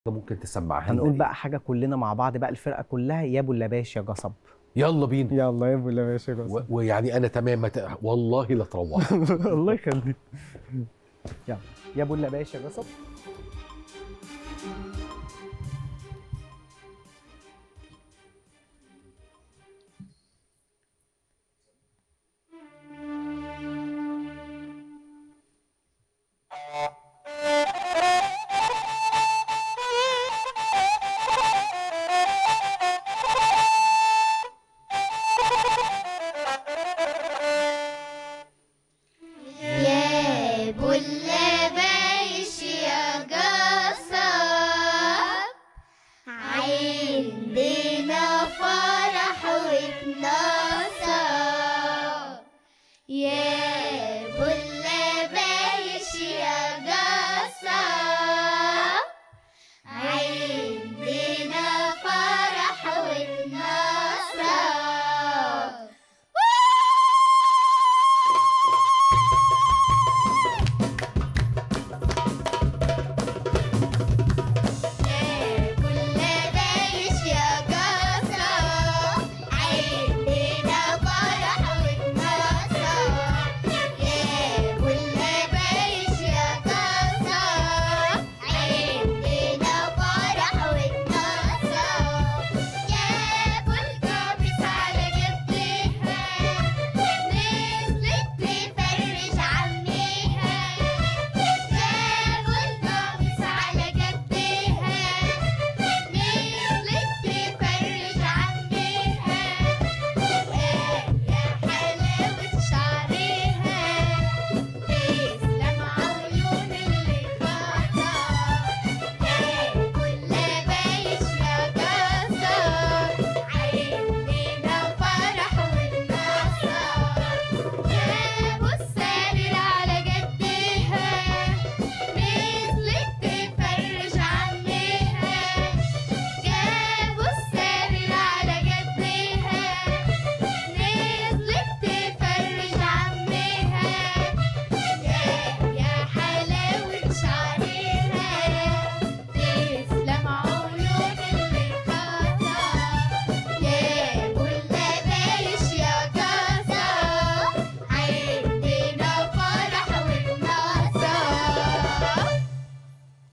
ممكن تسمعها لنا هنقول إيه؟ بقى حاجه كلنا مع بعض بقى الفرقه كلها يا ابو اللباش يا قصب يلا بينا يلا يا ابو اللباش يا و- ويعني انا تمام ما ت- والله لا تروح الله يخليك يلا يا ابو اللباش يا قصب